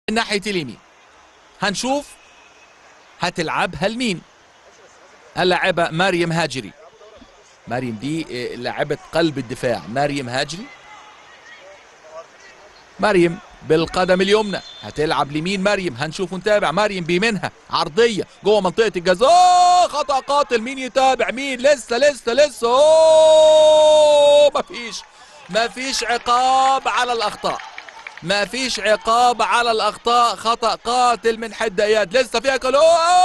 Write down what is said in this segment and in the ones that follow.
ناحية اليمين هنشوف هتلعبها لمين اللاعبة مريم هاجري مريم دي آه، لاعبة قلب الدفاع مريم هاجري مريم بالقدم اليمنى هتلعب لمين مريم هنشوف ونتابع مريم بيمينها عرضية جوه منطقة الجزاء خطأ قاتل مين يتابع مين لسه لسه لسه أوه مفيش مفيش عقاب على الأخطاء مفيش عقاب على الأخطاء خطأ قاتل من حد إياد لسه فيها كلو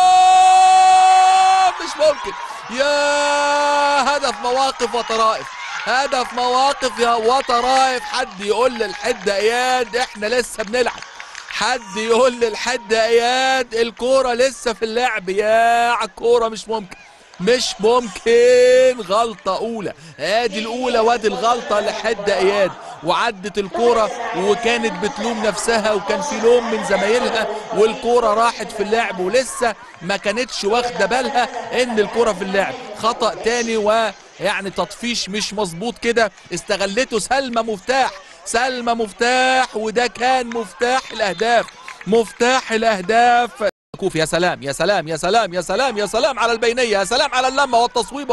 أوه! مش ممكن يا هدف مواقف وطرائف هدف مواقف يا وطرائف حد يقول للحد اياد احنا لسه بنلعب حد يقول للحد اياد الكوره لسه في اللعب يا عالكوره مش ممكن مش ممكن غلطة أولى ادي الأولى وادي الغلطة لحد إياد وعدت الكورة وكانت بتلوم نفسها وكان في لوم من زمايلها والكورة راحت في اللعب ولسه ما كانتش واخدة بالها إن الكورة في اللعب خطأ تاني ويعني تطفيش مش مظبوط كده استغلته سلمى مفتاح سلمى مفتاح وده كان مفتاح الأهداف مفتاح الأهداف كوف يا سلام يا سلام يا سلام يا سلام يا سلام على البينية يا سلام على اللمة والتصويبة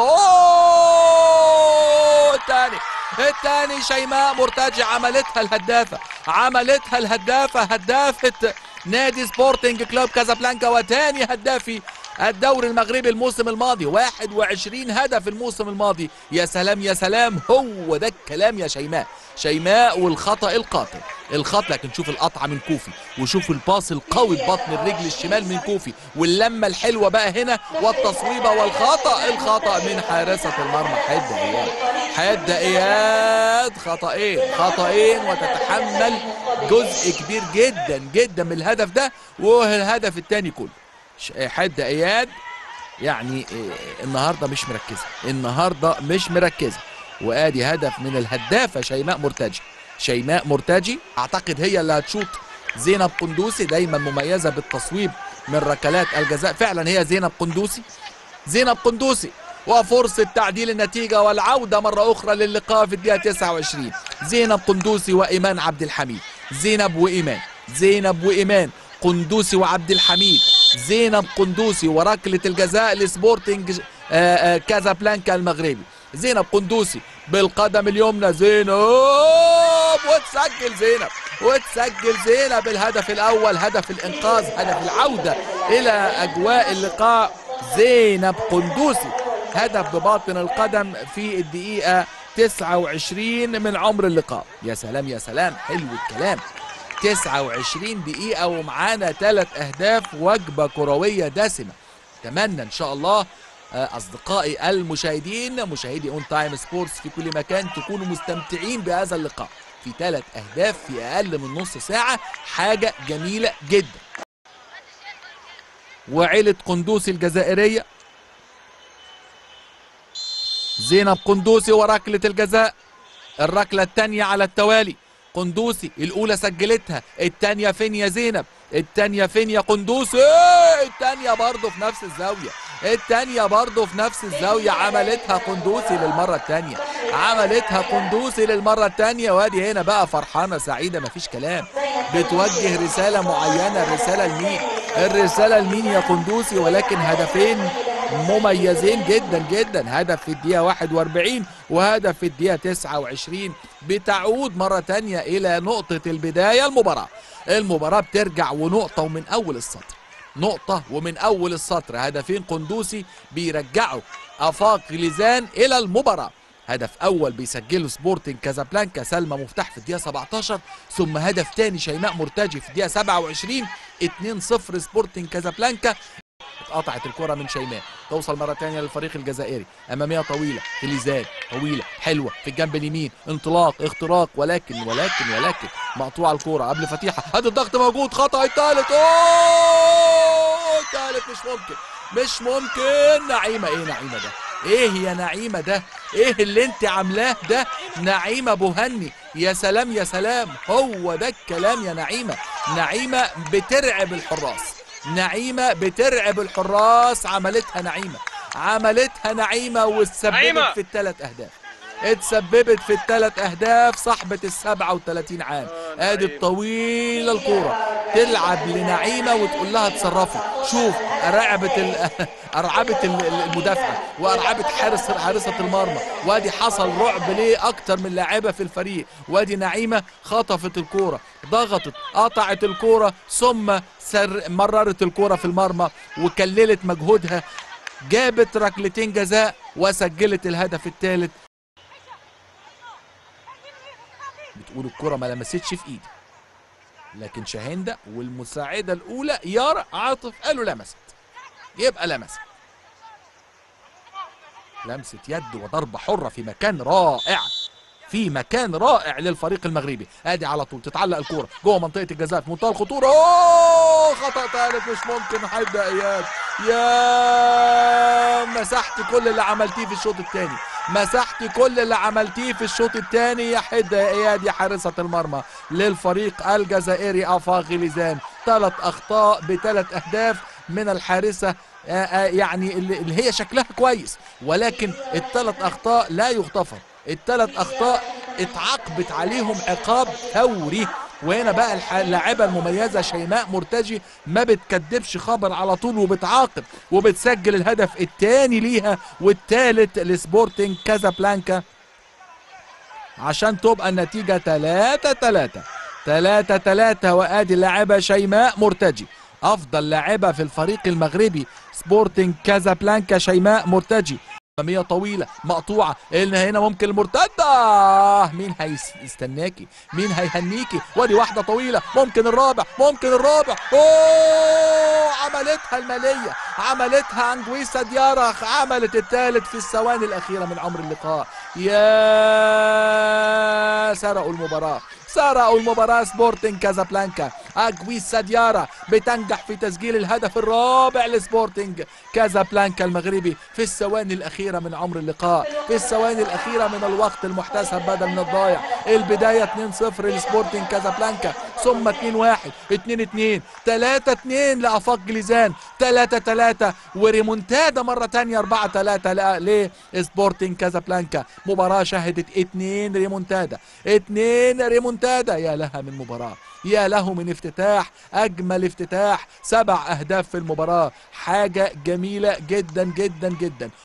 أوه الثاني الثاني شيماء مرتجع عملتها الهدافة عملتها الهدافة هدافة نادي سبورتنج كلوب كازابلانكا وثاني هدافي الدوري المغربي الموسم الماضي 21 هدف الموسم الماضي يا سلام يا سلام هو ده الكلام يا شيماء شيماء والخطأ القاتل الخط لكن شوف القطعة من كوفي وشوف الباص القوي ببطن الرجل الشمال من كوفي واللمة الحلوة بقى هنا والتصويبة والخطأ الخطأ من حارسة المرمى حد اياد حد اياد خطأين خطأين وتتحمل جزء كبير جدا جدا من الهدف ده والهدف الثاني كله ش- حد اياد يعني إيه، النهارده مش مركزه النهارده مش مركزه وادي هدف من الهدافه شيماء مرتجي شيماء مرتجي اعتقد هي اللي هتشوط زينب قندوسي دايما مميزه بالتصويب من ركلات الجزاء فعلا هي زينب قندوسي زينب قندوسي وفرصة تعديل النتيجة والعودة مرة أخرى للقاء في الدقيقة 29 زينب قندوسي وإيمان عبد الحميد زينب وإيمان زينب وإيمان قندوسي وعبد الحميد زينب قندوسي وركلة الجزاء لسبورتنج آه، آه، كازابلانكا المغربي زينب قندوسي بالقدم اليمنى زينب وتسجل زينب وتسجل زينب الهدف الأول هدف الإنقاذ هدف العودة إلى أجواء اللقاء زينب قندوسي هدف بباطن القدم في الدقيقة 29 من عمر اللقاء يا سلام يا سلام حلو الكلام 29 دقيقة ومعانا ثلاث أهداف وجبة كروية دسمة أتمنى إن شاء الله آه، أصدقائي المشاهدين مشاهدي أون تايم سبورتس في كل مكان تكونوا مستمتعين بهذا اللقاء في ثلاث أهداف في أقل من نص ساعة حاجة جميلة جدا وعيلة قندوسي الجزائرية زينب قندوسي وركلة الجزاء الركلة الثانية على التوالي قندوسي الأولى سجلتها الثانية فين يا زينب الثانية فين يا قندوسي الثانية برضه في نفس الزاوية الثانية برضه في نفس الزاوية عملتها قندوسي للمرة الثانية عملتها قندوسي للمرة الثانية وادي هنا بقى فرحانة سعيدة مفيش كلام بتوجه رسالة معينة الرسالة لمين الرسالة لمين يا قندوسي ولكن هدفين مميزين جدا جدا هدف في الدقيقة 41 وهدف في الدقيقة 29 بتعود مرة تانية إلى نقطة البداية المباراة المباراة بترجع ونقطة ومن أول السطر نقطة ومن أول السطر هدفين قندوسي بيرجعوا أفاق غليزان إلى المباراة هدف أول بيسجله سبورتنج كازابلانكا سلمى مفتاح في الدقيقة 17 ثم هدف تاني شيماء مرتجي في الدقيقة 27 2-0 سبورتنج كازابلانكا اتقطعت الكرة من شيماء توصل مرة تانية للفريق الجزائري أمامية طويلة غليزان طويلة حلوة في الجنب اليمين انطلاق اختراق ولكن ولكن ولكن مقطوعة الكرة قبل فتيحة هذا الضغط موجود خطأ الثالث اوه الثالث مش ممكن مش ممكن نعيمة ايه نعيمة ده ايه يا نعيمة ده ايه اللي انت عاملاه ده نعيمة بوهني يا سلام يا سلام هو ده الكلام يا نعيمة نعيمة بترعب الحراس نعيمة بترعب الحراس عملتها نعيمة عملتها نعيمة وتسببت نعيمة. في الثلاث أهداف اتسببت في الثلاث اهداف صاحبة ال 37 عام ادي الطويلة الكورة تلعب لنعيمة وتقول لها اتصرفي شوف رعبت ال... ارعبت ال- ال- المدافعة وارعبت حارس حارسة المرمى وادي حصل رعب ليه اكتر من لاعبة في الفريق وادي نعيمة خطفت الكورة ضغطت قطعت الكورة ثم سر مررت الكورة في المرمى وكللت مجهودها جابت ركلتين جزاء وسجلت الهدف الثالث بتقول الكرة ما لمستش في ايدي لكن شاهندة والمساعدة الأولى يارا عاطف قالوا لمست يبقى لمست لمسة يد وضربة حرة في مكان رائع في مكان رائع للفريق المغربي ادي على طول تتعلق الكوره جوه منطقه الجزاء في منتهى الخطوره اوه خطا ثالث مش ممكن هيبدا اياد يا مسحت كل اللي عملتيه في الشوط الثاني مسحت كل اللي عملتيه في الشوط الثاني يا حده يا اياد يا حارسه المرمى للفريق الجزائري افاغي ليزان ثلاث اخطاء بثلاث اهداف من الحارسه آه، آه، يعني اللي اللي هي شكلها كويس ولكن الثلاث اخطاء لا يغتفر الثلاث اخطاء اتعاقبت عليهم عقاب فوري وهنا بقى الح- اللاعبه المميزه شيماء مرتجي ما بتكدبش خبر على طول وبتعاقب وبتسجل الهدف الثاني ليها والثالث لسبورتنج كازابلانكا عشان تبقى النتيجة 3 3 3 3 وادي اللاعبة شيماء مرتجي افضل لاعبة في الفريق المغربي سبورتنج كازابلانكا شيماء مرتجي أمامية طويلة مقطوعة إن هنا ممكن المرتدة مين هيستناكي مين هيهنيكي وادي واحدة طويلة ممكن الرابع ممكن الرابع أوه عملتها المالية عملتها انجويسا ديارة عملت الثالث في الثواني الأخيرة من عمر اللقاء يا سرقوا المباراة سرقوا المباراة سبورتنج كازابلانكا أجويسا ديارة بتنجح في تسجيل الهدف الرابع لسبورتنج كازابلانكا المغربي في الثواني الأخيرة من عمر اللقاء في الثواني الأخيرة من الوقت المحتسب بدل من الضايع البداية 2-0 لسبورتنج كازابلانكا ثم 2-1 2-2 3-2 لأفاق جليزان 3-3 وريمونتادا مرة تانية 4-3 لسبورتنج كازابلانكا مباراة شهدت 2 ريمونتادا 2 ريمونتادا يا لها من مباراة يا له من افتتاح اجمل افتتاح سبع اهداف في المباراه حاجه جميله جدا جدا جدا